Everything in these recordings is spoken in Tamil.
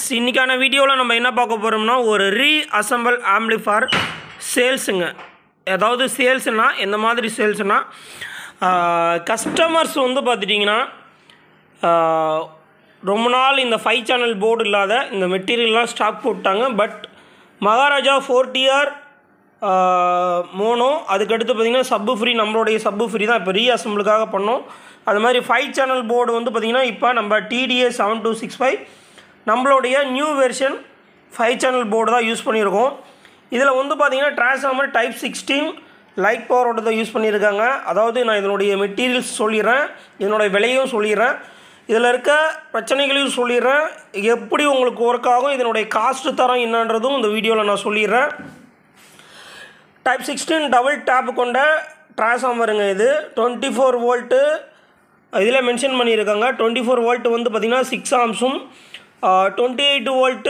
இன்றைக்கான வீடியோவில் நம்ம என்ன பார்க்க போகிறோம்னா ஒரு ரீ அசம்பிள் ஆம்ப்ளிஃபார் சேல்ஸுங்க அதாவது சேல்ஸ்னால் எந்த மாதிரி சேல்ஸ்னால் கஸ்டமர்ஸ் வந்து பார்த்துட்டிங்கன்னா ஆஹ், ரொம்ப நாள் இந்த ஃபைவ் சேனல் போர்டு இல்லாத இந்த மெட்டீரியல்லாம் ஸ்டாக் போட்டாங்க but Maharaja four TR mono அதுக்கடுத்து பார்த்திங்கன்னா சப்பு ஃப்ரீ நம்மளுடைய சப்பு ஃப்ரீ தான் இப்போ ரீஅசம்பிளுக்காக பண்ணோம் அது மாதிரி ஃபைவ் சேனல் போர்டு வந்து பார்த்திங்கன்னா இப்போ நம்ம TDA seven two six five நம்மளுடைய new version five channel board தான் யூஸ் பண்ணியிருக்கோம் இதில் வந்து பார்த்திங்கன்னா டிரான்ஸ்ஃபார்மர் டைப் சிக்ஸ்டீன் லைட் பவரோட தான் யூஸ் பண்ணியிருக்காங்க அதாவது நான் இதனுடைய மெட்டீரியல்ஸ் சொல்லிடுறேன் இதனுடைய விலையும் சொல்லிடுறேன் இதில் இருக்க பிரச்சனைகளையும் சொல்லிடுறேன் எப்படி உங்களுக்கு ஒர்க் ஆகும் இதனுடைய காஸ்ட் தரம் என்னன்றதும் இந்த வீடியோவில் நான் சொல்லிடுறேன் டைப் சிக்ஸ்டீன் டபுள் டேப் கொண்ட டிரான்ஸ்ஃபார்மருங்க இது டுவெண்ட்டி ஃபோர் வோல்ட்டு இதில் மென்ஷன் பண்ணியிருக்காங்க டுவெண்ட்டி ஃபோர் வோல்ட்டு வந்து பார்த்திங்கன்னா சிக்ஸ் ஆம்ஸும் டுவெண்ட்டி எயிட் வோல்ட்டு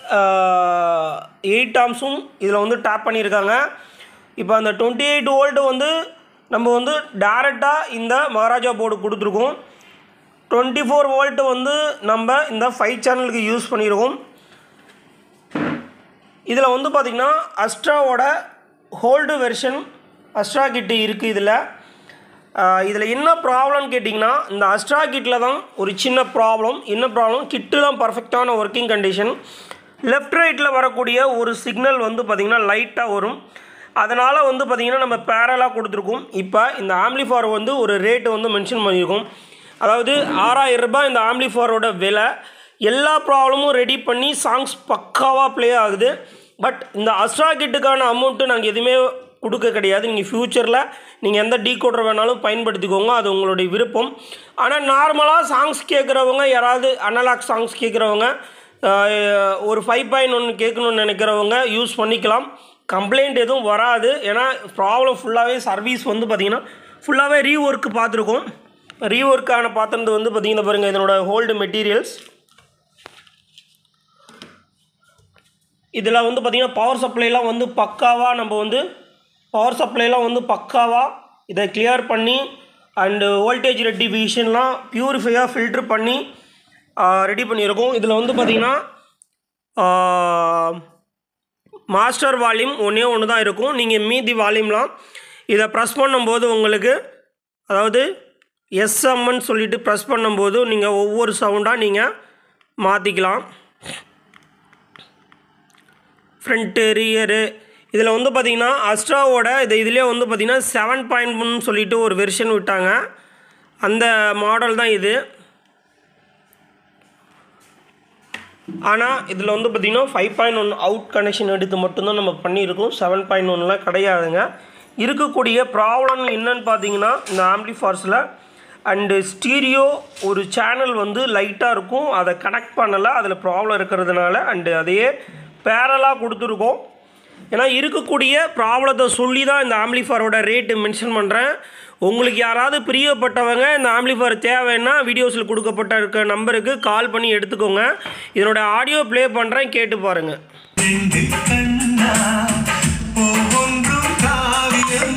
எயிட் ஆம்ஸும் இதில் வந்து டேப் பண்ணியிருக்காங்க இப்போ அந்த டுவெண்ட்டி எயிட் வோல்ட்டு வந்து நம்ம வந்து டேரெக்டாக இந்த மகாராஜா போர்டு கொடுத்துருக்கோம் டுவெண்ட்டி ஃபோர் வோல்ட்டு வந்து நம்ம இந்த ஃபைவ் சேனலுக்கு யூஸ் பண்ணியிருக்கோம் இதில் வந்து பார்த்திங்கன்னா அஸ்ட்ராவோட ஹோல்டு வெர்ஷன் அஸ்ட்ரா கிட்டு இருக்குது இதில் இதில் என்ன ப்ராப்ளம்னு கேட்டிங்கன்னா இந்த அஸ்ட்ரா கிட்டில் தான் ஒரு சின்ன ப்ராப்ளம் என்ன ப்ராப்ளம் கிட்டு தான் பர்ஃபெக்டான ஒர்க்கிங் கண்டிஷன் லெஃப்ட் ரைட்டில் வரக்கூடிய ஒரு சிக்னல் வந்து பார்த்திங்கன்னா லைட்டாக வரும் அதனால் வந்து பார்த்திங்கன்னா நம்ம பேரலாக கொடுத்துருக்கோம் இப்போ இந்த ஆம்ப்ளிஃபார் வந்து ஒரு ரேட்டு வந்து மென்ஷன் பண்ணியிருக்கோம் அதாவது ஆறாயிரம் ரூபாய் இந்த ஆம்ப்ளிஃபாரோட விலை எல்லா ப்ராப்ளமும் ரெடி பண்ணி சாங்ஸ் பக்காவாக ப்ளே ஆகுது பட் இந்த அஸ்ட்ரா கிட்டுக்கான அமௌண்ட்டு நாங்கள் எதுவுமே கொடுக்க கிடையாது நீங்கள் ஃப்யூச்சரில் நீங்கள் எந்த டீகோடர் வேணாலும் பயன்படுத்திக்கோங்க அது உங்களுடைய விருப்பம் ஆனால் நார்மலாக சாங்ஸ் கேட்குறவங்க யாராவது அனலாக் சாங்ஸ் கேட்குறவங்க ஆஹ், ஒரு ஃபைவ் பாயிண்ட் ஒன்று கேட்கணும்னு நினைக்கிறவங்க யூஸ் பண்ணிக்கலாம் கம்ப்ளைண்ட் எதுவும் வராது ஏன்னா ப்ராப்ளம் ஃபுல்லாகவே சர்வீஸ் வந்து பார்த்திங்கன்னா ஃபுல்லாகவே ரீஒர்க்கு பார்த்துருக்கோம் ரீஒர்க்கான பார்த்துறது வந்து பார்த்திங்கன்னா பாருங்கள் இதனோட ஹோல்டு மெட்டீரியல்ஸ் இதில் வந்து பார்த்திங்கன்னா பவர் சப்ளைலாம் வந்து பக்காவாக நம்ம வந்து பவர் சப்ளைலாம் வந்து பக்காவாக இதை கிளியர் பண்ணி அண்டு வோல்டேஜ் ரெட்டிஃபிகேஷன்லாம் பியூரிஃபையாக ஃபில்ட்ரு பண்ணி ரெடி பண்ணியிருக்கோம் இதில் வந்து பார்த்திங்கன்னா மாஸ்டர் வால்யூம் ஒன்றே ஒன்று தான் இருக்கும் நீங்கள் மீதி வால்யூம்லாம் இதை ப்ரெஸ் பண்ணும்போது உங்களுக்கு அதாவது எஸ்எம்ன்னு சொல்லிட்டு ப்ரெஸ் பண்ணும்போது நீங்கள் ஒவ்வொரு சவுண்டாக நீங்கள் மாற்றிக்கலாம் ஃப்ரண்ட்டு ரியரு இதில் வந்து பார்த்திங்கன்னா அஸ்ட்ராவோட இது இதிலே வந்து பார்த்திங்கன்னா செவன் பாயிண்ட் ஒன் சொல்லிட்டு ஒரு வெர்ஷன் விட்டாங்க அந்த மாடல் தான் இது ஆனால் இதில் வந்து பார்த்திங்கன்னா five point one out connection எடுத்து மட்டும்தான் நம்ம பண்ணியிருக்கோம் செவன் பாயிண்ட் ஒன்லாம் கிடையாதுங்க இருக்கக்கூடிய ப்ராப்ளம் என்னன்னு பார்த்தீங்கன்னா இந்த ஆம்ப்ளிஃபார்ஸில் அண்டு ஸ்டீரியோ ஒரு சேனல் வந்து லைட்டாக இருக்கும் அதை கனெக்ட் பண்ணலை அதில் ப்ராப்ளம் இருக்கிறதுனால அண்டு அதையே பேரலாக கொடுத்துருக்கோம் ஏன்னா இருக்கக்கூடிய ப்ராப்ளத்தை சொல்லி தான் இந்த ஆம்ப்ளிஃபாரோட ரேட்டு மென்ஷன் பண்ணுறேன் உங்களுக்கு யாராவது பிரியப்பட்டவங்க இந்த ஆம்ப்ளிஃபர் தேவைன்னா வீடியோஸில் கொடுக்கப்பட்ட இருக்க நம்பருக்கு கால் பண்ணி எடுத்துக்கோங்க இதனோட ஆடியோ ப்ளே பண்ணுறேன் கேட்டு பாருங்கள் ரெண்டு கண்ணா ஒவ்வொன்றும் காவியம்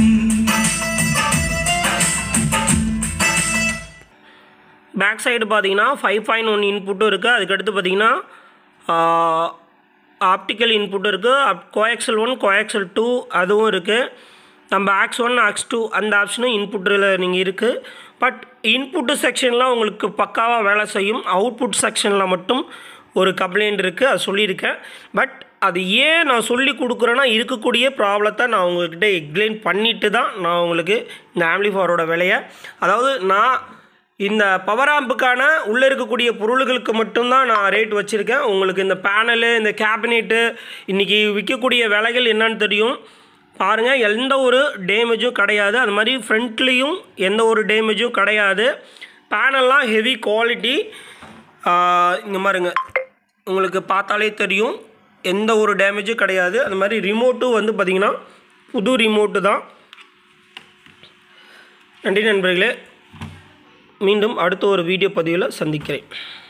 பேக் சைடு பார்த்தீங்கன்னா ஃபைவ் பாயிண்ட் ஒன் இன்புட்டும் இருக்குது அதுக்கடுத்து பார்த்தீங்கன்னா ஆப்டிக்கல் இன்புட் இருக்குது அப் கோஎக்சல் ஒன் கோஎக்சல் டூ அதுவும் இருக்குது நம்ம ஆக்ஸ் ஒன் ஆக்ஸ் டூ அந்த ஆப்ஷனும் இன்புட்டில் நீங்கள் இருக்குது பட் இன்புட்டு செக்ஷன்லாம் உங்களுக்கு பக்காவாக வேலை செய்யும் அவுட்புட் செக்ஷனில் மட்டும் ஒரு கம்ப்ளைண்ட் இருக்குது அது சொல்லியிருக்கேன் பட் அது ஏன் நான் சொல்லி கொடுக்குறேன்னா இருக்கக்கூடிய ப்ராப்ளத்தை நான் உங்கள்கிட்ட எக்ஸ்பிளைன் பண்ணிட்டு தான் நான் உங்களுக்கு இந்த ஆம்ப்ளிஃபாரோட விலையை அதாவது நான் இந்த பவர் ஆம்புக்கான உள்ளே இருக்கக்கூடிய பொருள்களுக்கு மட்டும்தான் நான் ரேட் வச்சுருக்கேன் உங்களுக்கு இந்த பேனலு இந்த கேபினெட்டு இன்றைக்கி விற்கக்கூடிய விலைகள் என்னன்னு தெரியும் பாருங்கள் எந்த ஒரு டேமேஜும் கிடையாது அது மாதிரி ஃப்ரண்ட்லேயும் எந்த ஒரு டேமேஜும் கிடையாது பேனல்லாம் ஹெவி குவாலிட்டி இங்கே பாருங்க உங்களுக்கு பார்த்தாலே தெரியும் எந்த ஒரு டேமேஜும் கிடையாது அது மாதிரி ரிமோட்டும் வந்து பார்த்திங்கன்னா புது ரிமோட்டு தான் நன்றி நண்பர்களே மீண்டும் அடுத்த ஒரு வீடியோ பதிவில் சந்திக்கிறேன்